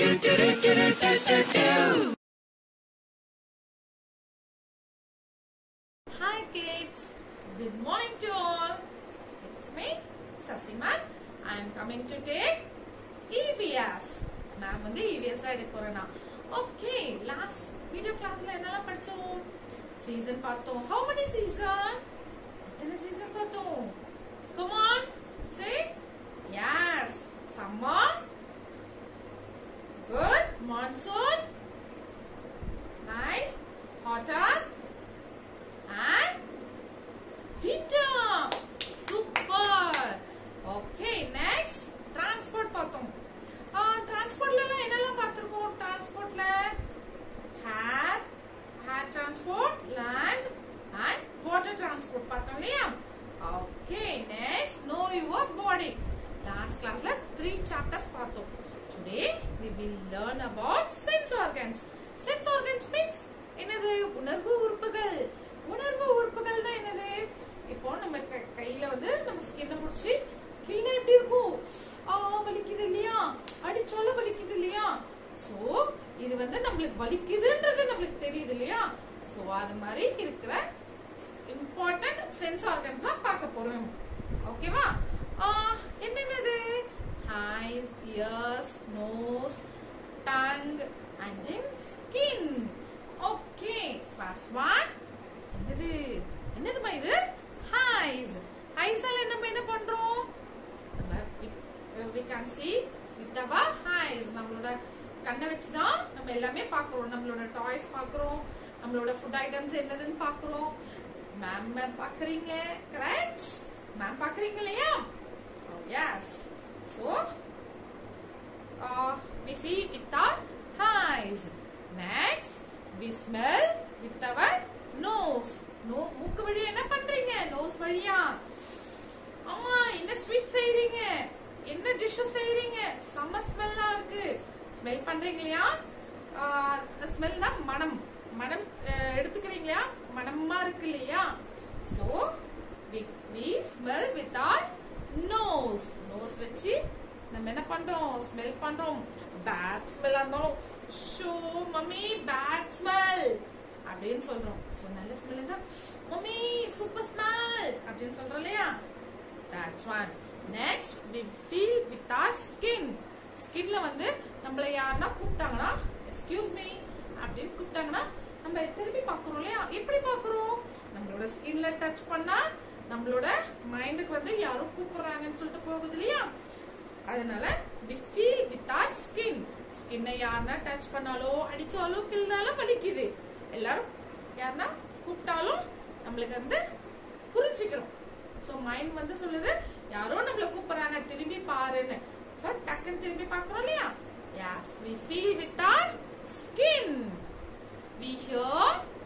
Hi kids, good morning to all. It's me, Sasima. I am coming to take EVS. Ma'am வந்து EVS தான் எடுக்க போறேனா okay last video கிளாஸ்ல என்னெல்லாம் படிச்சோம் season பார்த்தோம் how many season எத்தனை சீசன் பார்த்தோம் come on say yes summer good monsoon nice hotter and winter super okay next transport பார்த்தோம் டிரான்ஸ்போர்ட்ல எல்லாம் என்னெல்லாம் பார்த்திருக்கோம் டிரான்ஸ்போர்ட்ல hair hair transport land and water transport பார்த்தோம் இல்லையா okay next know your body last classல three chapters பார்த்தோம் today we will learn about sense organs sense organs means என்னது உணர்வு உறுப்புகள் உணர்வு உறுப்புகள்னா என்னது இப்போ நம்ம க- கையில வந்து நம்ம ஸ்கின்ன புடிச்சு கிளீனா எப்படி இருக்கும் ஆ வலிக்குது இல்லையா அடிச்சாலும் வலிக்குது இல்லையா சோ இது வந்து நம்மளுக்கு வலிக்குதுன்றது நம்மளுக்கு தெரியுது இல்லையா சோ அது மாதிரி இருக்கிற இம்பார்ட்டன்ட் சென்ஸ் ஆர்கன்ஸ் தான் பார்க்க போறோம் ஓகேவா என்னென்னது eyes ears nose tongue and then skin okay first one என்னது என்னதுமா இது ஹைஸ் ஹைஸால நம்ம என்ன பண்றோம் நம்ம we can see with our eyes நம்மளோட கண்ணை வச்சு தான் நம்ம எல்லாமே பார்க்கறோம் நம்மளோட டாய்ஸ் பார்க்கறோம் நம்மளோட ஃபுட் ஐட்டம்ஸ் என்னதுன்னு பார்க்கறோம் மேம் மேம் பார்க்கறீங்க கரெக்ட் மேம் பார்க்கறீங்க இல்லையா yes so uh, we see with our eyes. Next, we smell with our nose. No மூக்கு வழியா என்ன பண்றீங்க நோஸ் வழியா ஆமா என்ன ஸ்வீட் செய்றீங்க என்ன டிஷ் செய்றீங்க செம்ம ஸ்மெல்லா இருக்கு ஸ்மெல் பண்றீங்க இல்லையா ஸ்மெல்னா மனம் மனம் அஹ், எடுத்துக்கிறீங்க இல்லையா மனமா இருக்கு இல்லையா so we we smell with our nose nose வச்சு நம்ம என்ன பண்றோம் ஸ்மெல் பண்றோம் பேட் ஸ்மெல் இருந்தாலும் ஷோ மம்மி பேட் ஸ்மெல் அப்படின்னு சொல்றோம் சோ நல்ல ஸ்மெல் இருந்தா மம்மி சூப்பர் ஸ்மெல் அப்படின்னு சொல்றோம் இல்லையா that's one next we feel with our skin ஸ்கின்ல வந்து நம்மள யாருன்னா கூப்பிட்டாங்கன்னா எக்ஸ்கியூஸ் மீ அப்படின்னு கூப்பிட்டாங்கன்னா நம்ம திரும்பி பார்க்கறோம் இல்லையா எப்படி பார்க்கறோம் நம்மளோட ஸ்கின்ல டச் பண்ணா நம்மளோட மைண்டுக்கு வந்து யாரோ கூப்பிடுறாங்கன்னு சொல்லிட்டு போகுது இல்லையா அதனால we feel with our skin ஸ்கின்னை யாருன்னா டச் பண்ணாலோ அடிச்சாலோ கிள்னாலோ வலிக்குது எல்லாரும் யாருன்னா கூப்பிட்டாலும் நம்மளுக்கு வந்து புரிஞ்சுக்கிறோம் சோ மைண்ட் வந்து சொல்லுது யாரோ நம்மள கூப்பிடுறாங்க திரும்பி பாருன்னு சோ டக்குன்னு திரும்பி பார்க்கறோம் இல்லையா yes we feel with our skin we hear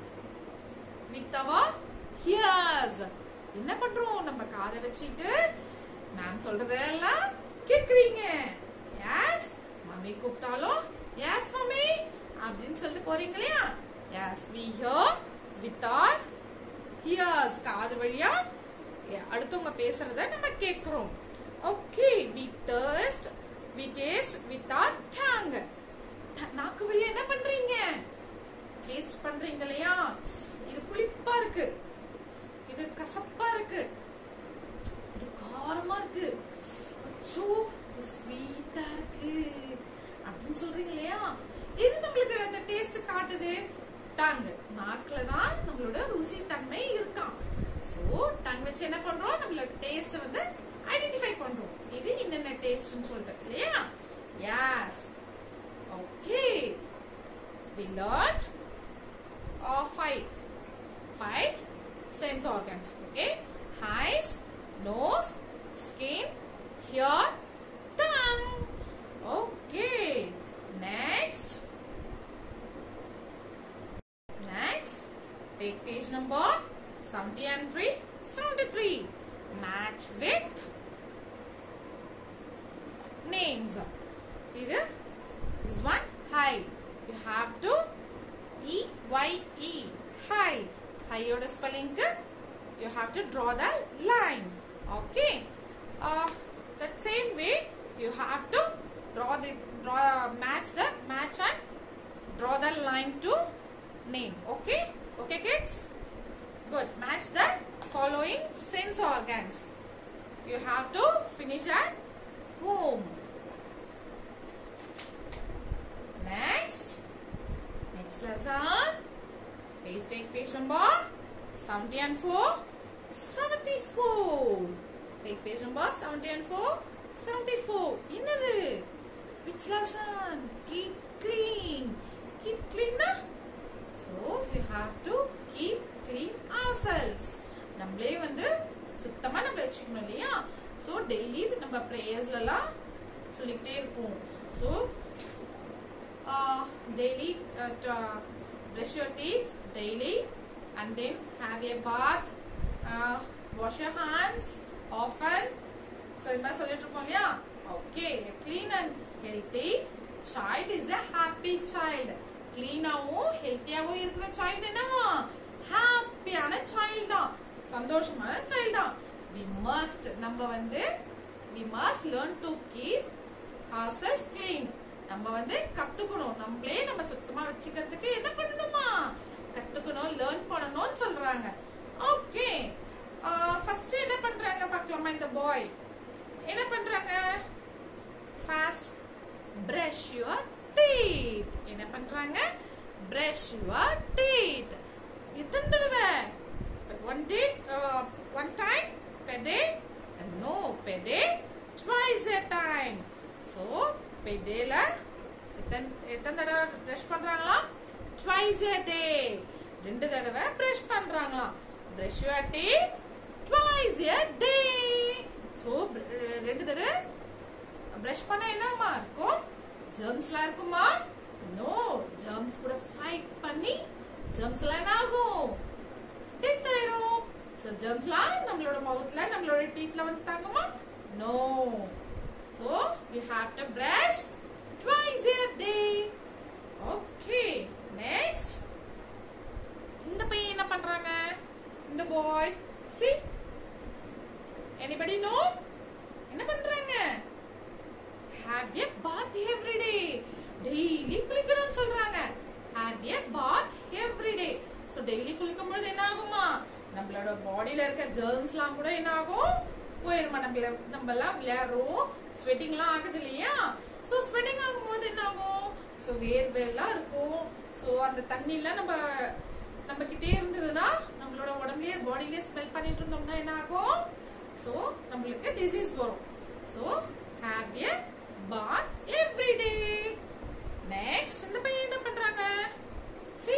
with our ears என்ன பண்றோம் நம்ம காதை வச்சுட்டு மேம் சொல்றதெல்லாம் கேக்குறீங்க எஸ் மம்மி கூப்பிட்டாலும் எஸ் மம்மி அப்படின்னு சொல்லிட்டு போறீங்க இல்லையா yes we hear with our ears காது வழியா எ- அடுத்தவங்க பேசுறத நம்ம கேக்குறோம் okay we taste we taste with our tongue நாக்கு வழியா என்ன பண்றீங்க டேஸ்ட் பண்றீங்க இல்லையா இது புளிப்பா இருக்கு இது கசப்பா இருக்கு இது காரமா இருக்கு அச்சோ ஸ்வீட்டா இருக்கு அப்படின்னு சொல்றீங்க இல்லையா இது நம்மளுக்கு அந்த டேஸ்ட் காட்டுது டங் நாக்குல தான் நம்மளோட ருசி தன்மை இருக்கான் சோ டங் வச்சு என்ன பண்றோம் நம்மளோட டேஸ்ட் வந்து ஐடென்டிஃபை பண்றோம் இது என்னென்ன டேஸ்ட்னு சொல்லிட்டு இல்லையா yes okay we learned uh, five five sense organs okay eyes nose skin ear tongue okay next next take page number 70 and 3 73 match with names இது this one hi you have to E Y E hi ஹையோட ஸ்பெல்லிங்க்கு you have to draw the line okay uh, that same way you have to draw the draw draw match the match and draw the line to name okay okay kids good match the following sense organs you have to finish at home next next lesson page take page number 70 and 4 74 take page number 70 and 4 74 என்னது which lesson keep clean keep clean na so you have to keep clean ourselves நம்மளே வந்து சுத்தமா நம்ம வச்சுக்கணும் இல்லையா so daily நம்ம prayersல எல்லாம் சொல்லிக்கிட்டே இருப்போம் so uh, daily uh, to, uh, brush your teeth daily and then have a bath uh, wash your hands often so இது மாதிரி சொல்லிட்டு இருக்கோம் இல்லையா okay clean and healthy child is a happy child clean-ஆவும் ஹெல்த்தியாவும் இருக்கிற child என்னவா ஹாப்பியான child தான் சந்தோஷமான child தான் we must நம்ம வந்து we must learn to keep ourselves clean நம்ம வந்து கத்துக்கணும் நம்மளே நம்ம சுத்தமா வச்சுக்கிறதுக்கு என்ன பண்ணணுமா கத்துக்கணும் லேர்ன் பண்ணணும்னு சொல்றாங்க ஓகே ஃபர்ஸ்ட் என்ன பண்றாங்க பார்க்கலாமா இந்த பாய் என்ன பண்றாங்க ஃபாஸ்ட் பிரஷ் யுவர் டீத் என்ன பண்றாங்க பிரஷ் யுவர் டீத் எத்தனை தடவை one day one time per day no per day twice a time so per day ல எத்தனை எத்தனை தடவை பிரஷ் பண்றாங்களா twice a day ரெண்டு தடவை பிரஷ் பண்றாங்களாம் brush your teeth twice a day so ரெண்டு தடவை பிரஷ் பண்ணா என்னமா இருக்கும் ஜெர்ம்ஸ்லாம் இருக்குமா நோ ஜெர்ம்ஸ் கூட ஃபைட் பண்ணி ஜெர்ம்ஸ்லாம் என்ன ஆகும் டெத் ஆயிரும் சோ ஜெர்ம்ஸ்லாம் நம்மளோட மவுத்ல நம்மளோட டீத்ல வந்து தாங்குமா no so you have to brush twice a day okay next இந்த பையன் என்ன பண்றாங்க இந்த பாய் சி எனிபடி நோ என்ன பண்றாங்க have a bath every day daily குளிக்கணும்னு சொல்றாங்க have a bath every day so daily குளிக்கும் பொழுது என்ன ஆகுமா நம்மளோட பாடியில இருக்க ஜெர்ம்ஸ்லாம் கூட என்ன ஆகும் போயிருமா நம்ம நம்ம எல்லாம் விளையாடுறோம் ஸ்வெட்டிங் எல்லாம் ஆகுது இல்லையா சோ ஸ்வெட்டிங் ஆகும்போது என்ன ஆகும் சோ வேர்வை எல்லாம் இருக்கும் சோ அந்த தண்ணி எல்லாம் நம்ம நம்ம கிட்டே இருந்ததுன்னா நம்மளோட உடம்புலயே பாடியிலே ஸ்மெல் பண்ணிட்டு இருந்தோம்னா என்ன ஆகும் சோ நம்மளுக்கு டிசீஸ் வரும் so have a bath every day next இந்த பையன் என்ன பண்றாங்க see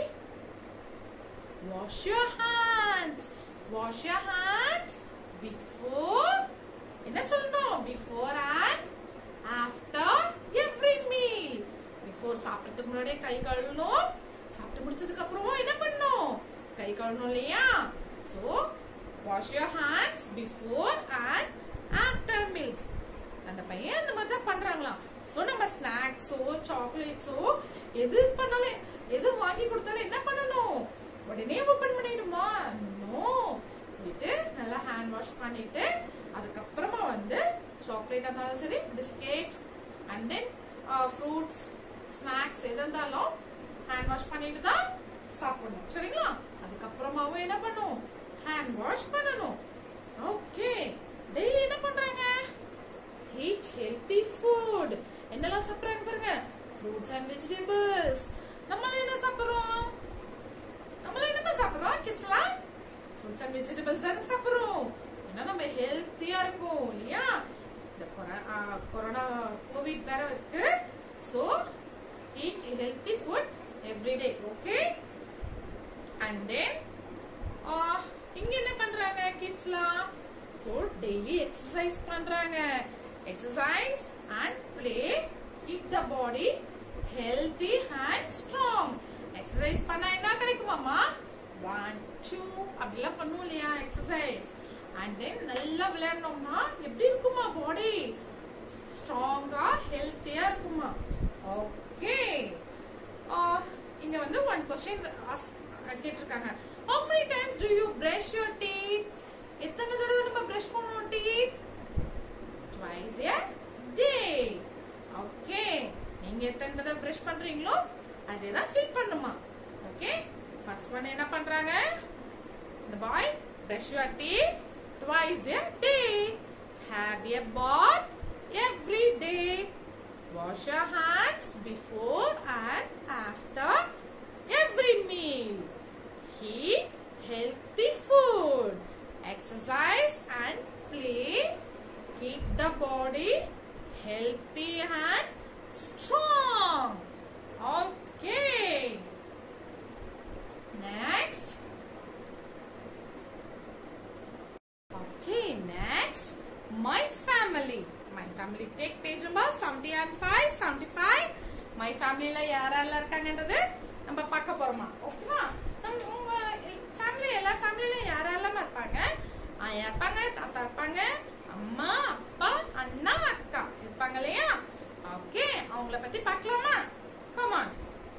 wash your hands wash your hands before என்ன சொல்லணும் before and after every meal before சாப்பிட்டதுக்கு முன்னாடியே கை கழுவணும் சாப்பிட்டு முடிச்சதுக்கு அப்புறம் என்ன பண்ணணும் கை கழுவணும் இல்லையா so wash your hands before and after meals அந்த பையன் அந்த மாதிரி தான் பண்றாங்களாம் சோ நம்ம ஸ்நாக்ஸோ சாக்லேட்ஸோ எது பண்ணாலும் எது வாங்கி கொடுத்தாலும் என்ன பண்ணணும் உடனே ஓபன் பண்ணிடுமா நோ போயிட்டு நல்லா ஹேண்ட் வாஷ் பண்ணிட்டு அதுக்கப்புறமா வந்து சாக்லேட் இருந்தாலும் சரி biscuit and then fruits snacks எது இருந்தாலும் ஹேண்ட் வாஷ் பண்ணிட்டு தான் சாப்பிடணும் சரிங்களா அதுக்கப்புறமாவும் என்ன பண்ணும் ஹேண்ட் வாஷ் பண்ணணும் ஓகே டெய்லி என்ன பண்றாங்க eat healthy food என்னெல்லாம் சாப்பிடுறாங்க பாருங்க ஃப்ரூட்ஸ் அண்ட் வெஜிடபிள்ஸ் நம்மள என்ன சாப்பிடுறோம் நம்மள என்னமா சாப்பிடுறோம் கிட்ஸ்லாம் ஃப்ரூட்ஸ் அண்ட் வெஜிடபிள்ஸ் தானே சாப்பிடுறோம் ஏன்னா நம்ம ஹெல்த்தியா இருக்கும் இல்லையா இந்த கொரோனா கோவிட் வேற இருக்கு so eat healthy food every day okay and then uh, இங்க என்ன பண்றாங்க கிட்ஸ்லாம் சோ டெய்லி எக்ஸசைஸ் பண்றாங்க exercise and play keep the body healthy and strong exercise பண்ணா என்ன கிடைக்குமாமா ஒன் டூ அப்படிலாம் பண்ணுவோம் இல்லையா எக்ஸசைஸ் அண்ட் தென் நல்லா விளையாடணும்னா எப்படி இருக்குமா பாடி ஸ்ட்ராங்கா ஹெல்த்தியா இருக்குமா ஓகே இங்க வந்து ஒன் கொஸ்டின் கேட்டிருக்காங்க how many times do you brush your teeth எத்தனை தடவை நம்ம பிரஷ் பண்ணுவோம் teeth twice a day okay நீங்க எத்தனை தடவை பிரஷ் பண்றீங்களோ அதே தான் ஃபீல் பண்ணுமா ஓகே ஃபர்ஸ்ட் ஒன் என்ன பண்றாங்க the boy brush your teeth twice a day have a bath every day wash your hands before and after every meal eat healthy food exercise and play keep the body healthy and strong okay next Okay, next, my family. My family take page number 70 and 5, 75. My family ல யாரெல்லாம் இருக்காங்கன்றது நம்ம பார்க்க போறோமா ஓகேவா நம்ம உங்க family எல்லா ஃபேமிலில யாரெல்லாம் இருப்பாங்க ஆயா இருப்பாங்க தாத்தா இருப்பாங்க அம்மா அப்பா அண்ணா அக்கா இருப்பாங்க இல்லையா ஓகே அவங்கள பத்தி பார்க்கலாமா கமான்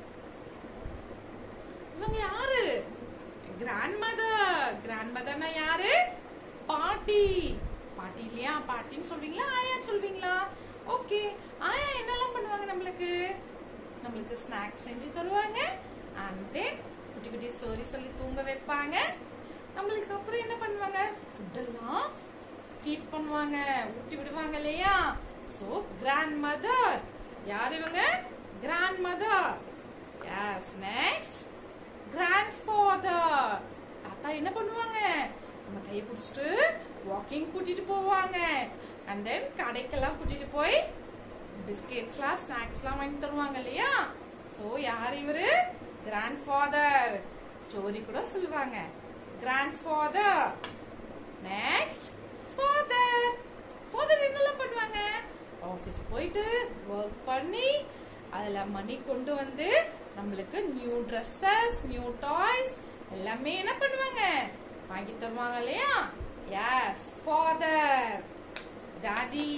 இவங்க யாரு கிராண்ட் மதர் கிராண்ட் மதர்னா யாரு பாட்டி பாட்டி இல்லையா பாட்டின்னு சொல்வீங்களா ஆயா சொல்வீங்களா ஓகே ஆயா என்னெல்லாம் பண்ணுவாங்க நம்மளுக்கு நம்மளுக்கு ஸ்நாக்ஸ் செஞ்சு தருவாங்க அண்ட் தென் குட்டி குட்டி ஸ்டோரி சொல்லி தூங்க வைப்பாங்க நம்மளுக்கு அப்புறம் என்ன பண்ணுவாங்க ஃபுட் எல்லாம் ஃபீட் பண்ணுவாங்க ஊட்டி விடுவாங்க இல்லையா சோ கிராண்ட் மதர் யார் இவங்க grandmother yes next grandfather தாத்தா என்ன பண்ணுவாங்க நம்ம கையை பிடிச்சிட்டு வாக்கிங் கூட்டிட்டு போவாங்க அண்ட் தென் கடைக்கெல்லாம் கூட்டிட்டு போய் பிஸ்கெட்ஸ்லாம் ஸ்நாக்ஸ்லாம் வாங்கி தருவாங்க இல்லையா சோ யார் இவரு கிராண்ட் ஃபாதர் ஸ்டோரி கூட சொல்லுவாங்க grandfather next father father என்னெல்லாம் பண்ணுவாங்க ஆஃபீஸ் போயிட்டு ஒர்க் பண்ணி அதுல மணி கொண்டு வந்து நம்மளுக்கு நியூ ட்ரெஸ்ஸஸ் நியூ டாய்ஸ் எல்லாமே என்ன பண்ணுவாங்க வாங்கி தருவாங்க இல்லையா yes father daddy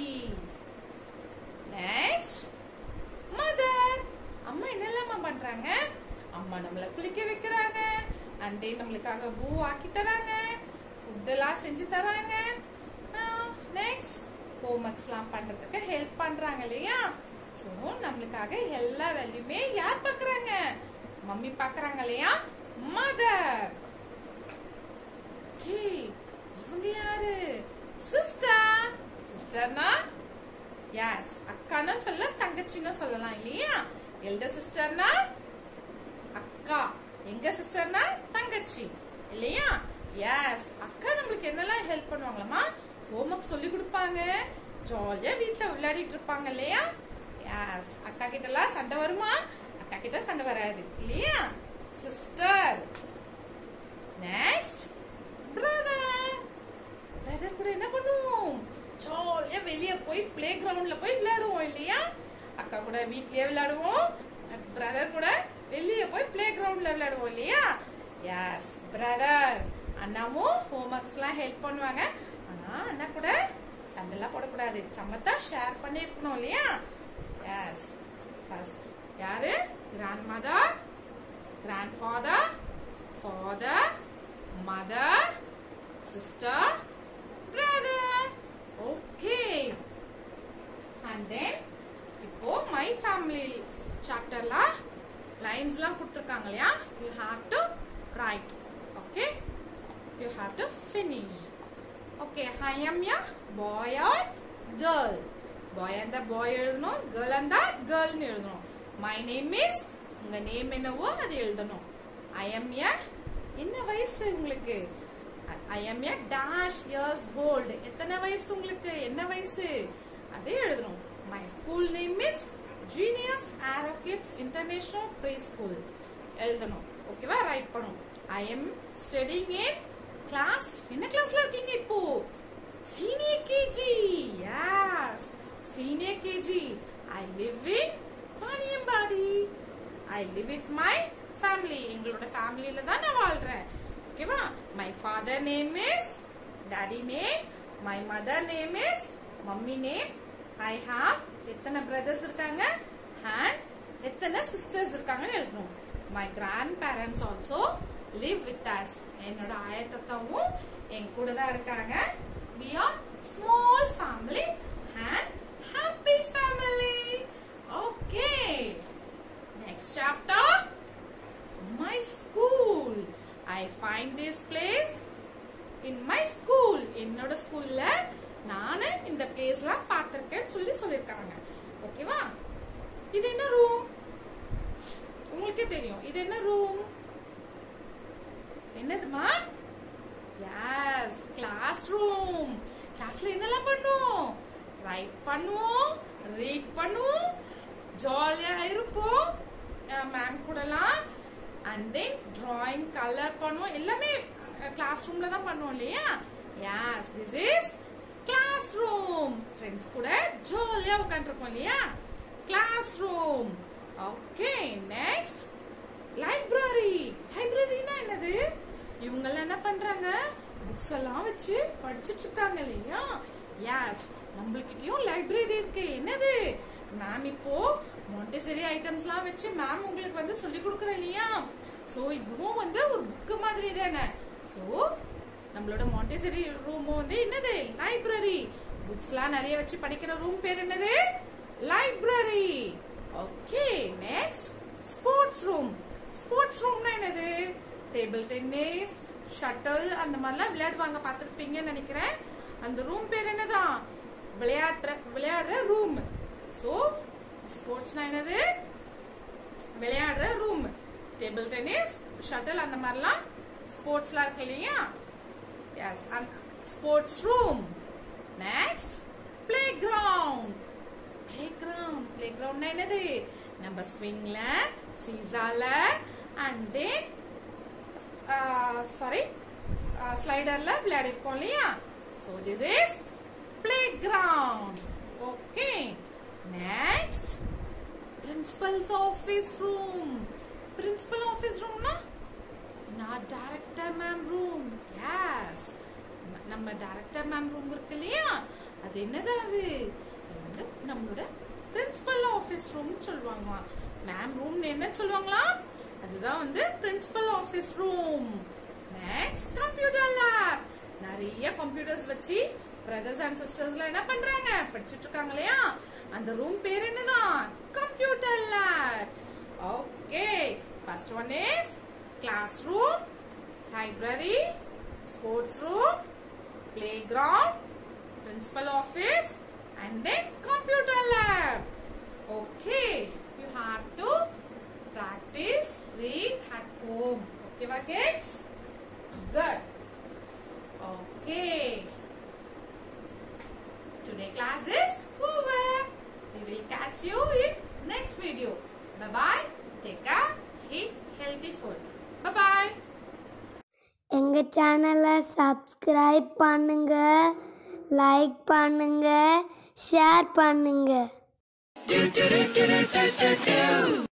next mother அம்மா என்னெல்லாமா பண்றாங்க அம்மா நம்மள குளிக்க வைக்கிறாங்க அண்ட் நம்மளுக்காக பூ ஆக்கி தராங்க ஃபுட் எல்லாம் செஞ்சு தராங்க நெக்ஸ்ட் ஹோம்ஒர்க்ஸ் எல்லாம் பண்றதுக்கு ஹெல்ப் பண்றாங்க இல்லையா சோ நம்மளுக்காக எல்லா வேலையுமே யார் பாக்குறாங்க மம்மி பாக்குறாங்க இல்லையா மதர் ஓகே இவங்க யாரு சிஸ்டர் சிஸ்டர்னா எஸ் அக்கான்னு சொல்ல தங்கச்சின்னு சொல்லலாம் இல்லையா எல்டர் சிஸ்டர்னா அக்கா எங்க சிஸ்டர்னா தங்கச்சி இல்லையா எஸ் அக்கா நம்மளுக்கு என்னெல்லாம் ஹெல்ப் பண்ணுவாங்களாமா ஹோம்ஒர்க் சொல்லி கொடுப்பாங்க ஜாலியா வீட்ல விளையாடிட்டு இருப்பாங்க இல்லையா எஸ் அக்கா கிட்ட எல்லாம் சண்டை வருமா அக்கா கிட்ட சண்டை வராது இல்லையா சிஸ்டர் நெக்ஸ்ட் பிரதர் பிரதர் கூட என்ன பண்ணுவோம் ஜாலியா வெளிய போய் பிளே கிரவுண்ட்ல போய் விளையாடுவோம் இல்லையா அக்கா கூட வீட்லயே விளையாடுவோம் பிரதர் கூட வெளிய போய் பிளே கிரவுண்ட்ல விளையாடுவோம் இல்லையா எஸ் பிரதர் அண்ணாவும் ஹோம்ஒர்க்ஸ் எல்லாம் ஹெல்ப் பண்ணுவாங்க ஆனா அண்ணா கூட சண்டைலாம் போடக்கூடாது சம்மத்தா ஷேர் பண்ணிருக்கணும் இல்லையா எஸ் ஃபர்ஸ்ட் யாரு grandmother grandfather father mother sister brother okay and then இப்போ மை ஃபேமிலி சாப்டர்ல லைன்ஸ்லாம் கொடுத்துருக்காங்க இல்லையா you have to write okay you have to finish okay I am a boy or girl boy அந்த boy எழுதணும் girl அந்த கேர்ள்னு எழுதணும் மை நேம் இஸ் உங்க நேம் என்னவோ அது எழுதணும் ஐ எம் யா என்ன வயசு உங்களுக்கு I am a dash years old எத்தனை வயசு உங்களுக்கு என்ன வயசு அதே எழுதணும் my school name is Genius Arrow Kids International Pre School எழுதணும் ஓகேவா ரைட் பண்ணும் I am studying in class என்ன கிளாஸ்ல இருக்கீங்க இப்போ senior KG yes senior KG I live in Vaniyambadi I live with my family எங்களோட ஃபேமிலியில தான் நான் வாழ்றேன் ஓகேவா my father name is daddy name my mother name is mummy name I have எத்தனை பிரதர்ஸ் இருக்காங்க அண்ட் எத்தனை சிஸ்டர்ஸ் இருக்காங்கன்னு எழுதணும் my grandparents also live with us என்னோட ஆயத்தத்தாவும் என் கூட தான் இருக்காங்க we are small family and happy family okay I find this place in my school என்னோட ஸ்கூல்ல நானு இந்த பிளேஸ்லாம் பார்த்திருக்கேன்னு சொல்லி சொல்லிருக்காங்க ஓகேவா இது என்ன ரூம் உங்களுக்கே தெரியும் இது என்ன ரூம் என்னதுமா எஸ் கிளாஸ் ரூம் கிளாஸ்ல என்னெல்லாம் பண்ணுவோம் ரைட் பண்ணுவோம் ரீட் பண்ணுவோம் ஜாலியா இருப்போம் மேம் கூடலாம் அண்ட் தென் டிராயிங் கலர் பண்ணுவோம் எல்லாமே கிளாஸ் ரூம்ல தான் பண்ணுவோம் இல்லையா yes this is classroom friends கூட ஜாலியா உட்காந்துருப்போம் இல்லையா classroom okay next library லைப்ரரினா என்னது இவங்க எல்லாம் என்ன பண்றாங்க புக்ஸ் எல்லாம் வச்சு படிச்சிட்டு இருக்காங்க இல்லையா எஸ் நம்மளுக்கிட்டயும் லைப்ரரி இருக்கு என்னது மேம் இப்போ மாண்டெசரி ஐட்டம்ஸ்லாம் வச்சு மேம் உங்களுக்கு வந்து சொல்லி கொடுக்குறேன் இல்லையா சோ இதுவும் வந்து ஒரு புக்கு மாதிரி தானே சோ நம்மளோட மாண்டெசரி ரூம் வந்து என்னது லைப்ரரி புக்ஸ்லாம் நிறைய வச்சு படிக்கிற ரூம் பேர் என்னது library okay next sports room sports ரூம்னா என்னது டேபிள் டென்னிஸ் ஷட்டில் அந்த மாதிரிலாம் விளையாடுவாங்க பார்த்துருப்பீங்கன்னு நினைக்கிறேன் அந்த ரூம் பேர் என்னதான் விளையாடுற விளையாடுற ரூம் சோ ஸ்போர்ட்ஸ்னா என்னது விளையாடுற ரூம் டேபிள் டென்னிஸ் ஷட்டில் அந்த மாதிரிலாம் ஸ்போர்ட்ஸ்லாம் இருக்கு இல்லையா yes sports room next playground playground play கிரவுண்ட்னா என்னது நம்ம ஸ்விங்ல சீசால அண்ட் தென் சாரி ஸ்லைடர்ல விளையாடி இருக்கோம் இல்லையா so this is playground okay next principal's office room principal office ரூம்னா நான் டைரக்டர் மேம் ரூம் எஸ் நம்ம டைரக்டர் மேம் ரூம் இருக்கு இல்லையா அது என்னது அது அது வந்து நம்மளோட பிரின்சிபல் ஆபீஸ் ரூம் சொல்லுவாங்க மேம் ரூம் என்ன சொல்லுவாங்களா அதுதான் வந்து principal office room next computer lab நிறைய கம்ப்யூட்டர்ஸ் வச்சு பிரதர்ஸ் அண்ட் சிஸ்டர்ஸ்ல என்ன பண்றாங்க படிச்சிட்டு இருக்காங்க இல்லையா அந்த ரூம் பேர் என்னதான் computer lab okay first one is classroom library sports room playground, principal office, and then computer lab. Okay, you have to practice, read at home. Okay, my kids? Good. Okay. Today class is over. We will catch you in next video. Bye bye. Take care. Eat healthy food. Bye bye. எங்கள் சேனலை subscribe பண்ணுங்க like பண்ணுங்க share பண்ணுங்க